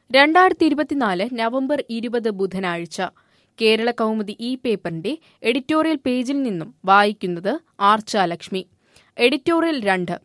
രണ്ടായിരത്തി ഇരുപത്തിനാല് നവംബർ ഇരുപത് ബുധനാഴ്ച കേരള കൗമുദി ഈ പേപ്പറിന്റെ എഡിറ്റോറിയൽ പേജിൽ നിന്നും വായിക്കുന്നത് ആർച്ചാലക്ഷ്മി എഡിറ്റോറിയൽ രണ്ട്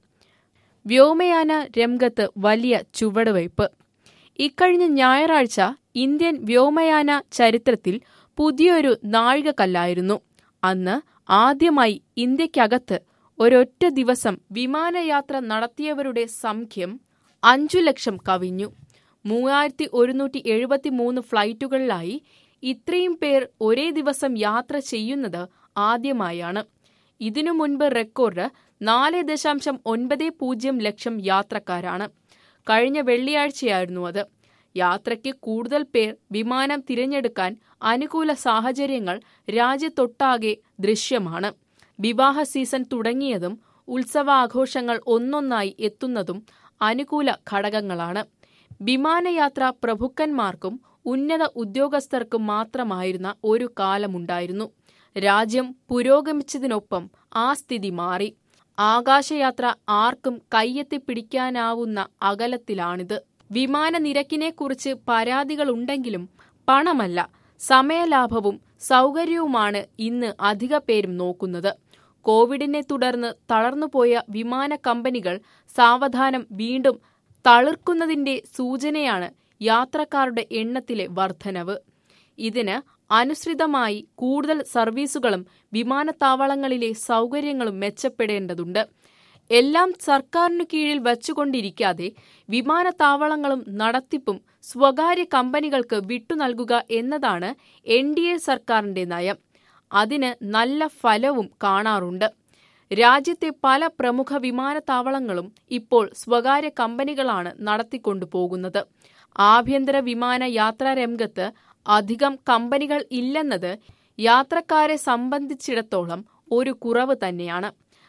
വ്യോമയാന രംഗത്ത് വലിയ ചുവടുവയ്പ് ഇക്കഴിഞ്ഞ ഞായറാഴ്ച ഇന്ത്യൻ വ്യോമയാന ചരിത്രത്തിൽ പുതിയൊരു നാഴികക്കല്ലായിരുന്നു അന്ന് ആദ്യമായി ഇന്ത്യക്കകത്ത് ഒരൊറ്റ ദിവസം വിമാനയാത്ര നടത്തിയവരുടെ സംഖ്യം അഞ്ചു ലക്ഷം കവിഞ്ഞു മൂവായിരത്തി ഒരുന്നൂറ്റി എഴുപത്തി മൂന്ന് ഫ്ലൈറ്റുകളിലായി ഇത്രയും പേർ ഒരേ ദിവസം യാത്ര ചെയ്യുന്നത് ആദ്യമായാണ് ഇതിനു മുൻപ് റെക്കോർഡ് നാല് ദശാംശം ഒൻപത് പൂജ്യം ലക്ഷം യാത്രക്കാരാണ് കഴിഞ്ഞ വെള്ളിയാഴ്ചയായിരുന്നു അത് യാത്രയ്ക്ക് കൂടുതൽ പേർ വിമാനം തിരഞ്ഞെടുക്കാൻ അനുകൂല സാഹചര്യങ്ങൾ രാജ്യത്തൊട്ടാകെ ദൃശ്യമാണ് വിവാഹ സീസൺ തുടങ്ങിയതും ഉത്സവാഘോഷങ്ങൾ ഒന്നൊന്നായി എത്തുന്നതും അനുകൂല ഘടകങ്ങളാണ് വിമാനയാത്ര പ്രഭുക്കന്മാർക്കും ഉന്നത ഉദ്യോഗസ്ഥർക്കും മാത്രമായിരുന്ന ഒരു കാലമുണ്ടായിരുന്നു രാജ്യം പുരോഗമിച്ചതിനൊപ്പം ആ സ്ഥിതി മാറി ആകാശയാത്ര ആർക്കും കയ്യെത്തിപ്പിടിക്കാനാവുന്ന അകലത്തിലാണിത് വിമാന നിരക്കിനെക്കുറിച്ച് പരാതികളുണ്ടെങ്കിലും പണമല്ല സമയലാഭവും സൗകര്യവുമാണ് ഇന്ന് അധിക പേരും നോക്കുന്നത് കോവിഡിനെ തുടർന്ന് തളർന്നുപോയ വിമാന കമ്പനികൾ സാവധാനം വീണ്ടും തളിർക്കുന്നതിന്റെ സൂചനയാണ് യാത്രക്കാരുടെ എണ്ണത്തിലെ വർധനവ് ഇതിന് അനുസൃതമായി കൂടുതൽ സർവീസുകളും വിമാനത്താവളങ്ങളിലെ സൗകര്യങ്ങളും മെച്ചപ്പെടേണ്ടതുണ്ട് എല്ലാം സർക്കാരിനു കീഴിൽ വച്ചുകൊണ്ടിരിക്കാതെ വിമാനത്താവളങ്ങളും നടത്തിപ്പും സ്വകാര്യ കമ്പനികൾക്ക് വിട്ടുനൽകുക എന്നതാണ് എൻ ഡി എ സർക്കാരിന്റെ നയം അതിന് നല്ല ഫലവും കാണാറുണ്ട് രാജ്യത്തെ പല പ്രമുഖ വിമാനത്താവളങ്ങളും ഇപ്പോൾ സ്വകാര്യ കമ്പനികളാണ് നടത്തിക്കൊണ്ടു പോകുന്നത് ആഭ്യന്തര വിമാന യാത്രാ രംഗത്ത് അധികം കമ്പനികൾ ഇല്ലെന്നത് യാത്രക്കാരെ സംബന്ധിച്ചിടത്തോളം ഒരു കുറവ് തന്നെയാണ്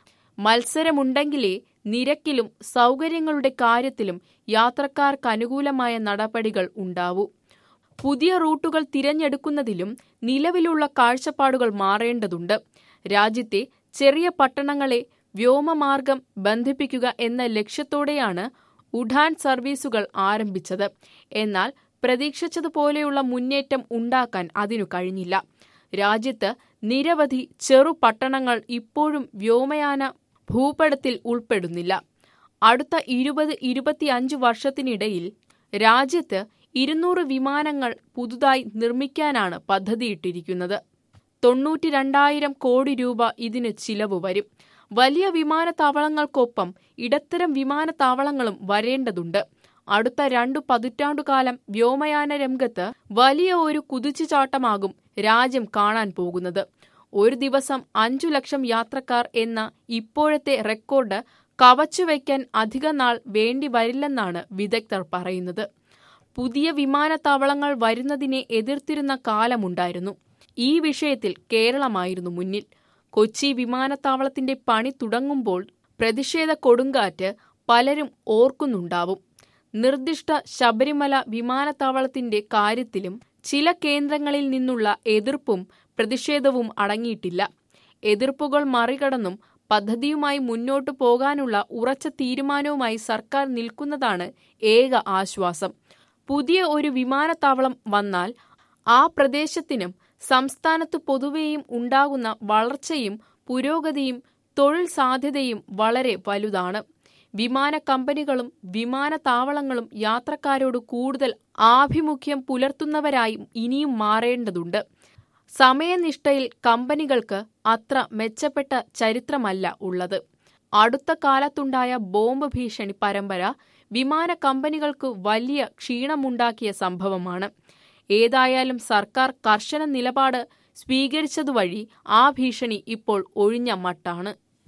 മത്സരമുണ്ടെങ്കിലേ നിരക്കിലും സൗകര്യങ്ങളുടെ കാര്യത്തിലും യാത്രക്കാർക്ക് അനുകൂലമായ നടപടികൾ ഉണ്ടാവൂ പുതിയ റൂട്ടുകൾ തിരഞ്ഞെടുക്കുന്നതിലും നിലവിലുള്ള കാഴ്ചപ്പാടുകൾ മാറേണ്ടതുണ്ട് രാജ്യത്തെ ചെറിയ പട്ടണങ്ങളെ വ്യോമമാർഗം ബന്ധിപ്പിക്കുക എന്ന ലക്ഷ്യത്തോടെയാണ് ഉഡാൻ സർവീസുകൾ ആരംഭിച്ചത് എന്നാൽ പ്രതീക്ഷിച്ചതുപോലെയുള്ള മുന്നേറ്റം ഉണ്ടാക്കാൻ അതിനു കഴിഞ്ഞില്ല രാജ്യത്ത് നിരവധി ചെറു പട്ടണങ്ങൾ ഇപ്പോഴും വ്യോമയാന ഭൂപടത്തിൽ ഉൾപ്പെടുന്നില്ല അടുത്ത ഇരുപത് ഇരുപത്തിയഞ്ച് വർഷത്തിനിടയിൽ രാജ്യത്ത് ഇരുന്നൂറ് വിമാനങ്ങൾ പുതുതായി നിർമ്മിക്കാനാണ് പദ്ധതിയിട്ടിരിക്കുന്നത് തൊണ്ണൂറ്റി രണ്ടായിരം കോടി രൂപ ഇതിന് ചിലവ് വരും വലിയ വിമാനത്താവളങ്ങൾക്കൊപ്പം ഇടത്തരം വിമാനത്താവളങ്ങളും വരേണ്ടതുണ്ട് അടുത്ത രണ്ടു പതിറ്റാണ്ടുകാലം വ്യോമയാന രംഗത്ത് വലിയ ഒരു കുതിച്ചുചാട്ടമാകും രാജ്യം കാണാൻ പോകുന്നത് ഒരു ദിവസം അഞ്ചു ലക്ഷം യാത്രക്കാർ എന്ന ഇപ്പോഴത്തെ റെക്കോർഡ് കവച്ചുവെക്കാൻ അധിക നാൾ വേണ്ടി വരില്ലെന്നാണ് വിദഗ്ധർ പറയുന്നത് പുതിയ വിമാനത്താവളങ്ങൾ വരുന്നതിനെ എതിർത്തിരുന്ന കാലമുണ്ടായിരുന്നു ഈ വിഷയത്തിൽ കേരളമായിരുന്നു മുന്നിൽ കൊച്ചി വിമാനത്താവളത്തിന്റെ പണി തുടങ്ങുമ്പോൾ പ്രതിഷേധ കൊടുങ്കാറ്റ് പലരും ഓർക്കുന്നുണ്ടാവും നിർദ്ദിഷ്ട ശബരിമല വിമാനത്താവളത്തിന്റെ കാര്യത്തിലും ചില കേന്ദ്രങ്ങളിൽ നിന്നുള്ള എതിർപ്പും പ്രതിഷേധവും അടങ്ങിയിട്ടില്ല എതിർപ്പുകൾ മറികടന്നും പദ്ധതിയുമായി മുന്നോട്ടു പോകാനുള്ള ഉറച്ച തീരുമാനവുമായി സർക്കാർ നിൽക്കുന്നതാണ് ഏക ആശ്വാസം പുതിയ ഒരു വിമാനത്താവളം വന്നാൽ ആ പ്രദേശത്തിനും സംസ്ഥാനത്ത് പൊതുവെയും ഉണ്ടാകുന്ന വളർച്ചയും പുരോഗതിയും തൊഴിൽ സാധ്യതയും വളരെ വലുതാണ് വിമാന കമ്പനികളും വിമാനത്താവളങ്ങളും യാത്രക്കാരോട് കൂടുതൽ ആഭിമുഖ്യം പുലർത്തുന്നവരായി ഇനിയും മാറേണ്ടതുണ്ട് സമയനിഷ്ഠയിൽ കമ്പനികൾക്ക് അത്ര മെച്ചപ്പെട്ട ചരിത്രമല്ല ഉള്ളത് അടുത്ത കാലത്തുണ്ടായ ബോംബ് ഭീഷണി പരമ്പര വിമാന കമ്പനികൾക്ക് വലിയ ക്ഷീണമുണ്ടാക്കിയ സംഭവമാണ് ഏതായാലും സർക്കാർ കർശന നിലപാട് സ്വീകരിച്ചതുവഴി ആ ഭീഷണി ഇപ്പോൾ ഒഴിഞ്ഞ മട്ടാണ്